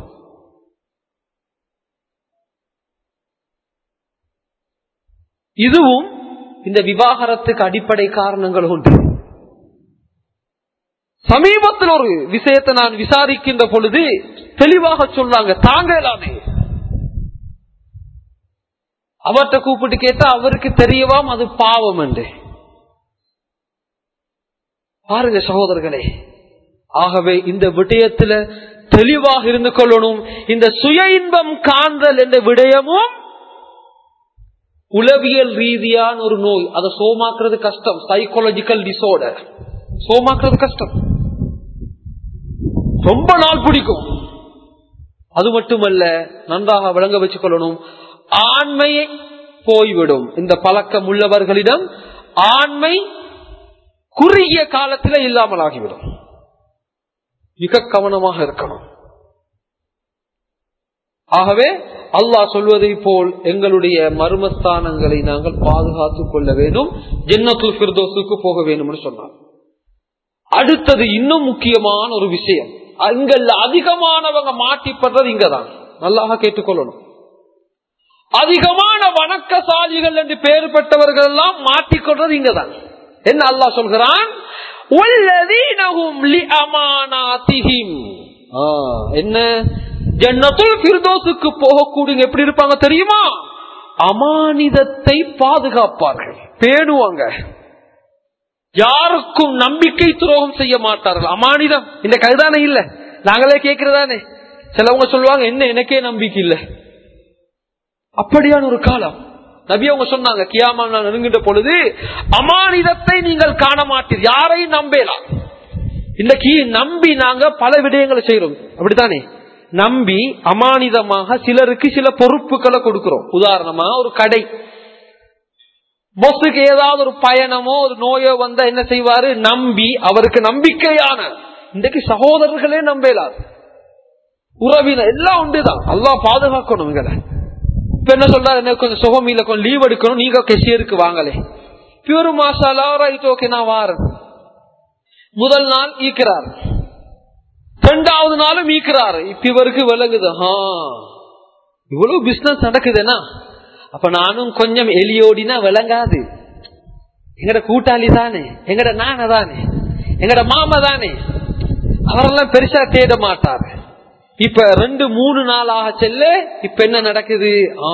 இதுவும் இந்த விவாகரத்துக்கு அடிப்படை காரணங்கள் உண்டு சமீபத்தில் ஒரு விஷயத்தை நான் விசாரிக்கின்ற பொழுது தெளிவாக சொன்னாங்க தாங்க இல்லாமே அவர்கிட்ட கூப்பிட்டு கேட்டா அவருக்கு தெரியவாம் அது பாவம் என்று பாருங்க சகோதரர்களே ஆகவே இந்த விடயத்துல தெளிவாக இருந்து கொள்ளணும் இந்த சுய இன்பம் காண்தல் என்ற விடயமும் உளவியல் ரீதியான ஒரு நோய் அதை சோமாக்குறது கஷ்டம் சைக்காலஜிக்கல் டிசார்டர் சோமாக்குறது கஷ்டம் ரொம்ப நாள் பிடிக்கும் அது மட்டுமல்ல நன்றாக விளங்க வச்சுக் கொள்ளணும் ஆண்மையை போய்விடும் இந்த பழக்கம் உள்ளவர்களிடம் ஆண்மை குறுகிய காலத்தில் இல்லாமல் ஆகிவிடும் மிக கவனமாக இருக்கணும் ஆகவே அல்லாஹ் சொல்வதை போல் எங்களுடைய மர்மஸ்தானங்களை நாங்கள் பாதுகாத்துக் கொள்ள வேண்டும் ஜென்னத்துல் பிரதோசுக்கு போக வேண்டும் சொன்னார் அடுத்தது இன்னும் முக்கியமான ஒரு விஷயம் அங்கல்ல அதிகமானவங்க மாட்டிப்படுறது இங்கதான் நல்லாக கேட்டுக்கொள்ளணும் அதிகமான வணக்கசாலிகள் என்று பெயர் பெற்றவர்கள் எல்லாம் மாட்டிக்கொள்றது இங்கதான் என்ன அல்லாஹ் சொல்கிறான் என்ன ஜன்னத்துல் பிரதோசுக்கு போகக்கூடிய எப்படி இருப்பாங்க தெரியுமா அமானிதத்தை பாதுகாப்பார்கள் பேணுவாங்க யாருக்கும் நம்பிக்கை துரோகம் செய்ய மாட்டார்கள் அமானிதம் இந்த கருதானே இல்ல நாங்களே கேட்கிறதானே சிலவங்க சொல்லுவாங்க என்ன எனக்கே நம்பிக்கை இல்ல அப்படியான ஒரு காலம் நபி அவங்க சொன்னாங்க கியாமா நெருங்கின்ற பொழுது அமானிதத்தை நீங்கள் காண மாட்டீர் யாரையும் நம்பலாம் இன்னைக்கு நம்பி நாங்க பல விடயங்களை செய்யறோம் அப்படித்தானே நம்பி அமானிதமாக சிலருக்கு சில பொறுப்புகளை கொடுக்கிறோம் உதாரணமா ஒரு கடை பொஸுக்கு ஏதாவது ஒரு பயணமோ ஒரு நோயோ வந்தா என்ன செய்வாரு நம்பி அவருக்கு நம்பிக்கையான இன்றைக்கு சகோதரர்களே நம்பலாது உறவினர் எல்லாம் உண்டுதான் எல்லாம் பாதுகாக்கணும் இங்களை இப்ப என்ன சொல்றாரு எனக்கு கொஞ்சம் சுகமில்ல கொஞ்சம் லீவ் எடுக்கணும் நீங்க கெஷியருக்கு வாங்கலே பியூர் மாசாலா ரைட் ஓகே நான் வாரேன் முதல் நாள் ஈக்கிறார் ரெண்டாவது நாளும் ஈக்கிறாரு இப்ப இவருக்கு விளங்குது இவ்வளவு பிசினஸ் நடக்குதுன்னா அப்ப நானும் கொஞ்சம் எலியோடினா விளங்காது எங்கட கூட்டாளி தானே எங்கட நான தானே எங்கட மாமா தானே அவரெல்லாம் பெருசா தேட மாட்டாரு இப்ப ரெண்டு மூணு நாள் ஆக செல்ல இப்ப என்ன நடக்குது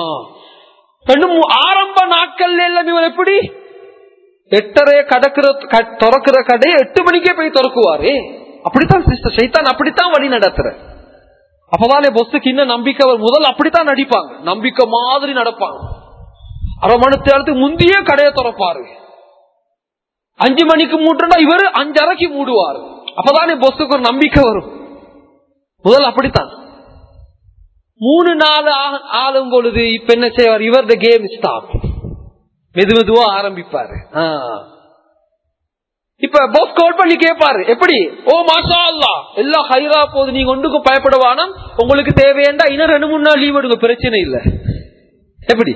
ஆரம்ப நாட்கள்ல எல்லாம் இவர் எப்படி எட்டரைய கடக்கிற திறக்கிற கடையை எட்டு மணிக்கே போய் திறக்குவாரு அப்படித்தான் சிஸ்டர் சைத்தான் அப்படித்தான் வழி நடத்துற அப்பதானே பொஸ்துக்கு இன்னும் நம்பிக்கை முதல் அப்படித்தான் நடிப்பாங்க நம்பிக்கை மாதிரி நடப்பாங்க அரை மணி நேரத்துக்கு முந்தையே கடையை திறப்பாரு அஞ்சு மணிக்கு மூட்டுனா இவரு அஞ்சரைக்கு மூடுவாரு அப்பதானே பொஸ்துக்கு ஒரு நம்பிக்கை வரும் முதல் அப்படித்தான் மூணு நாள் ஆளும் பொழுது இப்ப என்ன செய்வார் இவர் த கேம் ஸ்டாப் மெது மெதுவா ஆரம்பிப்பாரு இப்ப பாஸ் கால் பண்ணி கேட்பாரு எப்படி ஓ மாஷா அல்லா எல்லாம் ஹைரா போது நீங்க ஒன்றுக்கும் பயப்படுவானம் உங்களுக்கு தேவையண்டா இன்னும் ரெண்டு மூணு நாள் லீவ் எடுங்க பிரச்சனை இல்ல எப்படி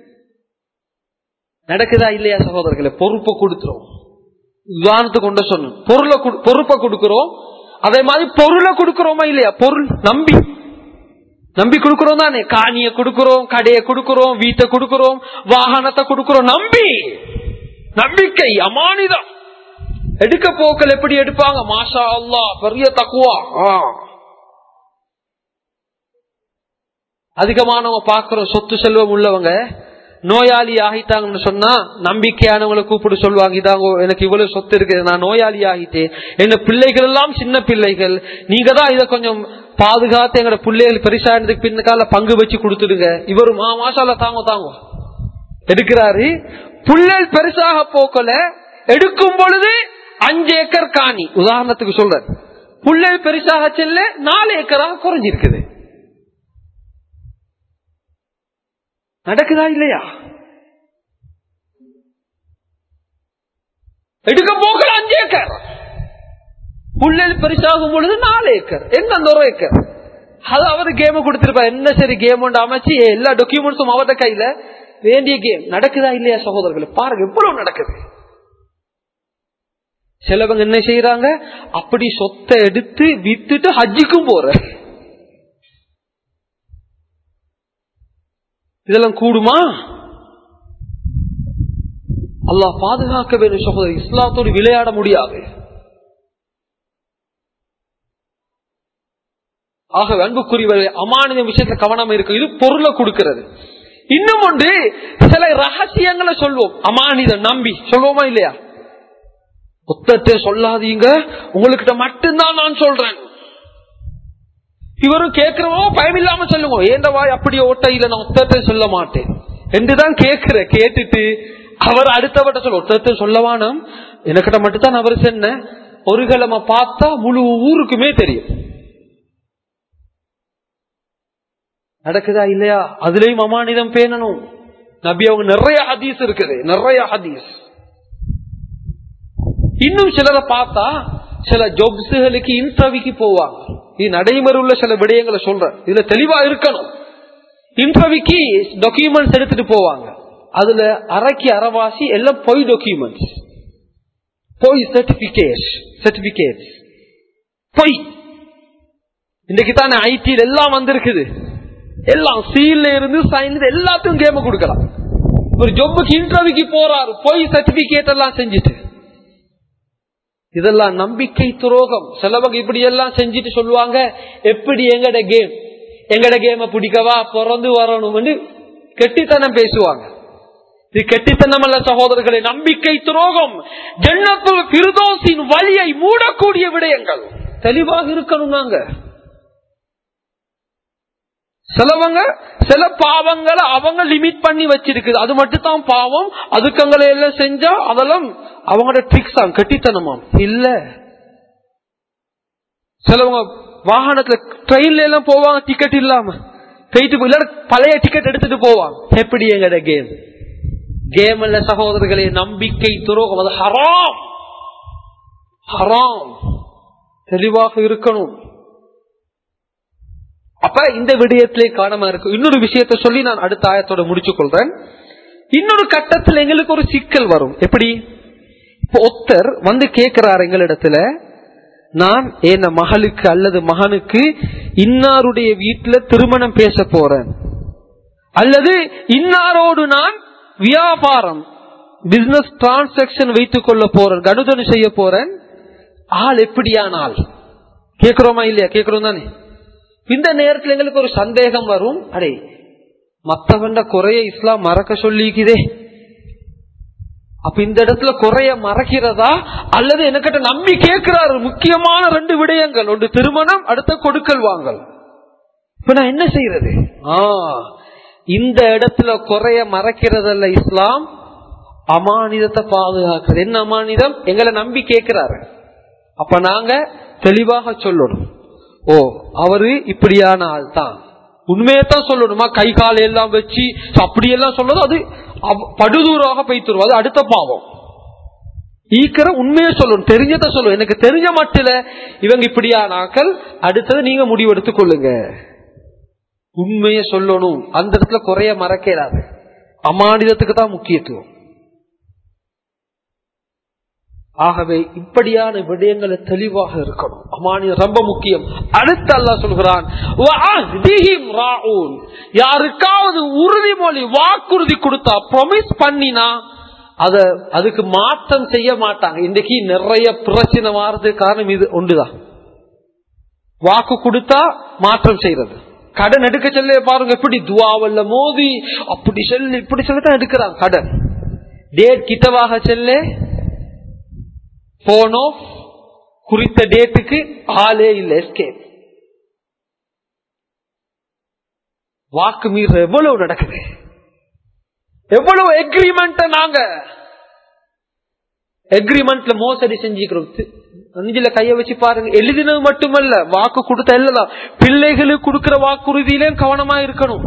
நடக்குதா இல்லையா சகோதரர்களை பொறுப்பை கொடுத்துரும் உதாரணத்துக்கு கொண்டு சொன்ன பொருளை கொடு- பொறுப்பை கொடுக்கிறோம் அதே மாதிரி பொருளை கொடுக்கிறோமா இல்லையா பொருள் நம்பி நம்பி கொடுக்கிறோம் தானே காணிய கொடுக்கிறோம் கடையை கொடுக்கிறோம் வீட்டை கொடுக்கிறோம் வாகனத்தை கொடுக்கிறோம் நம்பி நம்பிக்கை அமானிதம் எடுக்க போக்கள் எப்படி எடுப்பாங்க மாஷா அல்லா பெரிய தக்குவா ஆ. அதிகமா நம்ம பாக்குறோம் சொத்து செல்வம் உள்ளவங்க நோயாளி ஆகிட்டாங்கன்னு சொன்னா நம்பிக்கையானவங்களை கூப்பிட்டு சொல்லுவாங்க இதாங்க எனக்கு இவ்வளவு சொத்து இருக்குது நான் நோயாளி ஆகிட்டேன் என்ன பிள்ளைகள் எல்லாம் சின்ன பிள்ளைகள் நீங்க தான் இதை கொஞ்சம் பாதுகாத்து எங்களோட பிள்ளைகள் பெருசானதுக்கு பின்னக்கால பங்கு வச்சு கொடுத்துடுங்க இவரு மா மாசால தாங்க தாங்க எடுக்கிறாரு புள்ளல் பெருசாக போக்கல எடுக்கும் பொழுது அஞ்சு ஏக்கர் காணி உதாரணத்துக்கு சொல்றேன் புள்ளல் பெருசாக செல்ல நாலு ஏக்கராக குறைஞ்சிருக்குது நடக்குதா இல்லையா எடுக்க போகல அஞ்சு ஏக்கர் புள்ளல் பெருசாகும் பொழுது நாலு ஏக்கர் எங்க அந்த ஒரு ஏக்கர் அது அவரு கேம் கொடுத்திருப்பா என்ன சரி கேம் அமைச்சு எல்லா டாக்குமெண்ட்ஸும் அவர்த கையில வேண்டிய கேம் நடக்குதா இல்லையா சகோதரர்கள் பாருங்க எவ்வளவு நடக்குது சிலவங்க என்ன செய்யறாங்க அப்படி சொத்தை எடுத்து வித்துட்டு ஹஜ்ஜிக்கும் போற இதெல்லாம் கூடுமா அல்லாஹ் பாதுகாக்க வேண்டும் சகோதரர் இஸ்லாத்தோடு விளையாட முடியாது ஆக அன்புக்குரியவர்களே அமானித விஷயத்துல கவனம் இருக்கு இது பொருளை கொடுக்கிறது இன்னும் ஒன்று சில ரகசியங்களை சொல்வோம் அமானிதம் நம்பி சொல்லுவோமா இல்லையா புத்தத்தை சொல்லாதீங்க உங்ககிட்ட மட்டும்தான் நான் சொல்றேன் இவரும் கேட்கிறவோ பயமில்லாம சொல்லுவோம் ஏண்ட வாய் அப்படி ஓட்ட இல்ல நான் ஒத்தத்தை சொல்ல மாட்டேன் என்றுதான் கேட்கிற கேட்டுட்டு அவர் அடுத்தவட்ட சொல்ல ஒத்தத்தை சொல்லவானம் எனக்கிட்ட மட்டும்தான் அவர் சொன்ன ஒரு கிழமை பார்த்தா முழு ஊருக்குமே தெரியும் நடக்குதா இல்லையா அதுலயும் அமானிதம் பேணணும் நபி அவங்க நிறைய ஹதீஸ் இருக்குது நிறைய ஹதீஸ் இன்னும் சிலரை பார்த்தா சில ஜொப்ஸுகளுக்கு இன்டர்வியூக்கு போவாங்க இது நடைமுறை உள்ள சில விடயங்களை சொல்றேன் இதுல தெளிவா இருக்கணும் இன்டர்வியூக்கு டாக்குமெண்ட்ஸ் எடுத்துட்டு போவாங்க அதுல அரைக்கு அறவாசி எல்லாம் பொய் டாக்குமெண்ட்ஸ் பொய் சர்டிபிகேட் சர்டிபிகேட் பொய் இன்னைக்கு தானே ஐடியில் எல்லாம் வந்திருக்குது எல்லாம் சீல்ல இருந்து சைன்ல எல்லாத்தையும் கேம கொடுக்கலாம் ஒரு ஜொப்புக்கு இன்டர்வியூக்கு போறாரு போய் சர்டிபிகேட் எல்லாம் செஞ்சுட்டு இதெல்லாம் நம்பிக்கை துரோகம் சிலவங்க இப்படி எல்லாம் செஞ்சுட்டு சொல்லுவாங்க எப்படி எங்கட கேம் எங்கட கேம பிடிக்கவா பிறந்து வரணும்னு கெட்டித்தனம் பேசுவாங்க இது கெட்டித்தனம் அல்ல சகோதரர்களே நம்பிக்கை துரோகம் ஜன்னத்துல் பிரதோசின் வழியை மூடக்கூடிய விடயங்கள் தெளிவாக இருக்கணும் நாங்க சிலவங்க சில பாவங்களை அவங்க லிமிட் பண்ணி வச்சிருக்குது அது மட்டும் தான் பாவம் அதுக்கங்களை எல்லாம் செஞ்சா அதெல்லாம் அவங்களோட ட்ரிக்ஸ் தான் கட்டித்தனமாம் இல்ல சிலவங்க வாகனத்துல ட்ரெயின்ல எல்லாம் போவாங்க டிக்கெட் இல்லாம போயிட்டு இல்ல பழைய டிக்கெட் எடுத்துட்டு போவாங்க எப்படி எங்கட கேம் கேம் அல்ல சகோதரர்களே நம்பிக்கை துரோகம் அது ஹராம் ஹராம் தெளிவாக இருக்கணும் அப்ப இந்த விடயத்திலே காரணமா இருக்கு இன்னொரு விஷயத்த சொல்லி நான் அடுத்த ஆயத்தோட முடிச்சு கொள்றேன் இன்னொரு கட்டத்தில் எங்களுக்கு ஒரு சிக்கல் வரும் எப்படி இப்ப ஒத்தர் வந்து கேட்கிறார் எங்களிடத்துல நான் என் மகளுக்கு அல்லது மகனுக்கு இன்னாருடைய வீட்டுல திருமணம் பேச போறேன் அல்லது இன்னாரோடு நான் வியாபாரம் பிசினஸ் டிரான்சாக்சன் வைத்துக் கொள்ள போறேன் கடுதனு செய்ய போறேன் ஆள் எப்படியான ஆள் கேக்குறோமா இல்லையா கேக்குறோம் தானே இந்த நேரத்தில் எங்களுக்கு ஒரு சந்தேகம் வரும் அடே மத்தவண்ட குறைய இஸ்லாம் மறக்க சொல்லிக்குதே அப்ப இந்த இடத்துல குறைய மறக்கிறதா அல்லது எனக்கிட்ட நம்பி கேட்கிறாரு முக்கியமான ரெண்டு விடயங்கள் ஒன்று திருமணம் அடுத்த கொடுக்கல் வாங்கல் இப்ப நான் என்ன செய்யறது ஆ இந்த இடத்துல குறைய மறக்கிறதல்ல இஸ்லாம் அமானிதத்தை பாதுகாக்கிறது என்ன அமானிதம் எங்களை நம்பி கேட்கிறாரு அப்ப நாங்க தெளிவாக சொல்லணும் ஓ அவரு இப்படியான ஆள் தான் உண்மையத்தான் சொல்லணுமா கை கால எல்லாம் வச்சு அப்படியெல்லாம் சொல்றது அது படுதூராக பைத்துருவோம் அது அடுத்த பாவம் ஈக்கிற உண்மையை சொல்லணும் தெரிஞ்சதை சொல்லணும் எனக்கு தெரிஞ்ச மட்டில இவங்க இப்படியானாக்கள் அடுத்தது நீங்க முடிவெடுத்துக் கொள்ளுங்க உண்மையை சொல்லணும் அந்த இடத்துல குறைய மறக்கிறாது அமானிதத்துக்கு தான் முக்கியத்துவம் ஆகவே இப்படியான விடயங்களை தெளிவாக இருக்கணும் அமானியம் ரொம்ப முக்கியம் அடுத்து அல்லா சொல்கிறான் "வஅஹ்திஹிம் ராஊன்." யாருக்காவது உறுதிமொழி வாக்குறுதி கொடுத்தா ப்ரொமிஸ் பண்ணினா அத அதுக்கு மாற்றம் செய்ய மாட்டாங்க இன்றைக்கு நிறைய பிரச்சனை வாரது காரணம் இது ஒன்றுதான் வாக்கு கொடுத்தா மாற்றம் செய்யறது கடன் எடுக்க சொல்ல பாருங்க எப்படி துவாவல்ல மோதி அப்படி சொல்லி இப்படி சொல்லித்தான் எடுக்கிறாங்க கடன் டேட் கிட்டவாக செல்ல போனோ குறித்த டேட்டுக்கு ஆளே இல்ல எஸ்கேப் வாக்கு மீற எவ்வளவு நடக்குது எவ்வளவு எக்ரிமெண்ட் நாங்க எக்ரிமெண்ட்ல மோசடி செஞ்சுக்கிறோம் நெஞ்சில கைய வச்சு பாருங்க எழுதினது மட்டுமல்ல வாக்கு கொடுத்த இல்லதான் பிள்ளைகளுக்கு கொடுக்கிற வாக்குறுதியிலும் கவனமா இருக்கணும்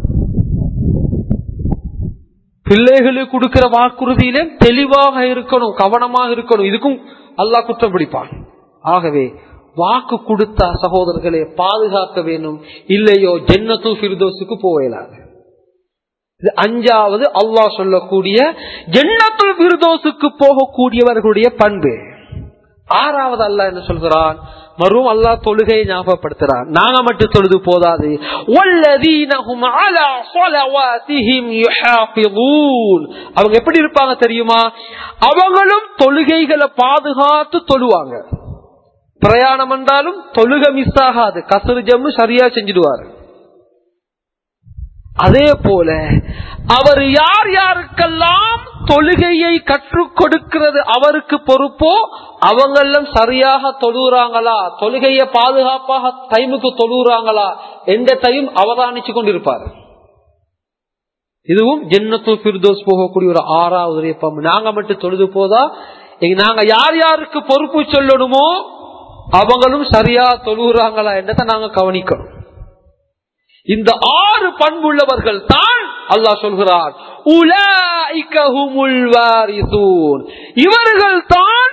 பிள்ளைகளுக்கு கொடுக்கிற வாக்குறுதியிலே தெளிவாக இருக்கணும் கவனமாக இருக்கணும் இதுக்கும் அல்லாஹ் குற்றம் பிடிப்பான் ஆகவே வாக்கு கொடுத்தா சகோதரர்களை பாதுகாக்க வேண்டும் இல்லையோ ஜென்னத்து ஃபிர்தோஸுக்கு போகலாது இது அஞ்சாவது அல்லாஹ் சொல்லக்கூடிய ஜென்னத்துல் ஃபிர்தோஸுக்கு போகக்கூடியவர்களுடைய பண்பு ஆறாவது அல்லாஹ் என்ன சொல்கிறான் மறுவும் அல்லாஹ் தொழுகையை ஞாபகப்படுத்துறான் நாங்க மட்டும் தொழுது போதாது வல்லதீனஹும் அலா ஸலவாத்திஹிம் யுஹாஃபிதூன் அவங்க எப்படி இருப்பாங்க தெரியுமா அவங்களும் தொழுகைகளை பாதுகாத்து தொழுவாங்க பிரயாணம் என்றாலும் தொழுகை மிஸ் ஆகாது கசரு ஜம்மு சரியா செஞ்சிடுவாரு அதே போல அவர் யார் யாருக்கெல்லாம் தொழுகையை கற்றுக் கொடுக்கிறது அவருக்கு பொறுப்போ அவங்க எல்லாம் சரியாக தொழுகிறாங்களா தொழுகையை பாதுகாப்பாக டைமுக்கு தொழுகிறாங்களா எந்த டைம் அவதானிச்சு கொண்டிருப்பார் இதுவும் ஜென்னத்து பிர்தோஸ் போகக்கூடிய ஒரு ஆறாவது பம்பு நாங்க மட்டும் தொழுது போதா நாங்க யார் யாருக்கு பொறுப்பு சொல்லணுமோ அவங்களும் சரியா தொழுகிறாங்களா என்றதை நாங்க கவனிக்கணும் இந்த ஆறு பண்புள்ளவர்கள் தான் அல்லாஹ் சொல்கிறார் இவர்கள் தான்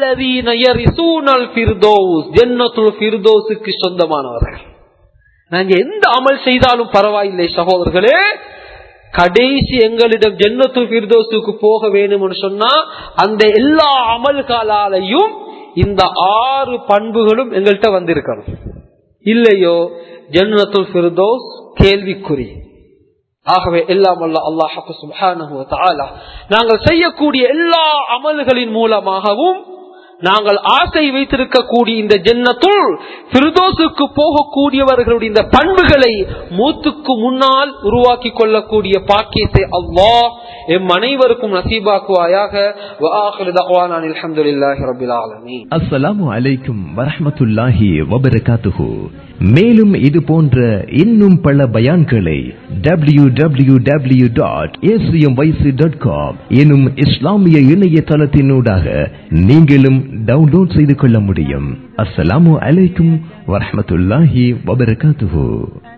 அல்லதீனூக்கு சொந்தமானவர்கள் நாங்க எந்த அமல் செய்தாலும் பரவாயில்லை சகோதரர்களே கடைசி எங்களிடம் ஜென்னத்து பிர்தோசுக்கு போக வேணும்னு சொன்னா அந்த எல்லா அமல்களாலையும் இந்த ஆறு பண்புகளும் எங்கள்கிட்ட வந்திருக்கணும் இல்லையோ ஜன்னத்துல் ஃபிர்தோஸ் கேள்விக்குறி ஆகவே எல்லாம் அல்ல அல்லாஹு சுப்ஹானஹு தஆலா நாங்கள் செய்யக்கூடிய எல்லா அமல்களின் மூலமாகவும் நாங்கள் ஆசை வைத்திருக்கக்கூடிய இந்த ஜன்னத்துள் பிரிதோசுக்கு போகக்கூடியவர்களுடைய இந்த பண்புகளை மூத்துக்கு முன்னால் உருவாக்கி கொள்ளக்கூடிய பாக்கியத்தை அல்லாஹ் எம் அனைவருக்கும் நசீபாக்குவாயாக அஸ்ஸலாமு அலைக்கும் வரஹமத்துல்லாஹி வபரகாத்துஹு மேலும் இது போன்ற இன்னும் பல பயான்களை W W W dot ACM YC dot com எனும் இஸ்லாமிய இணையதளத்தினூடாக நீங்களும் டவுன்லோட் செய்து கொள்ள முடியும் அஸ்ஸலாமு அலைக்கும் வரஹமத்துல்லாஹி வபரகாத்துஹு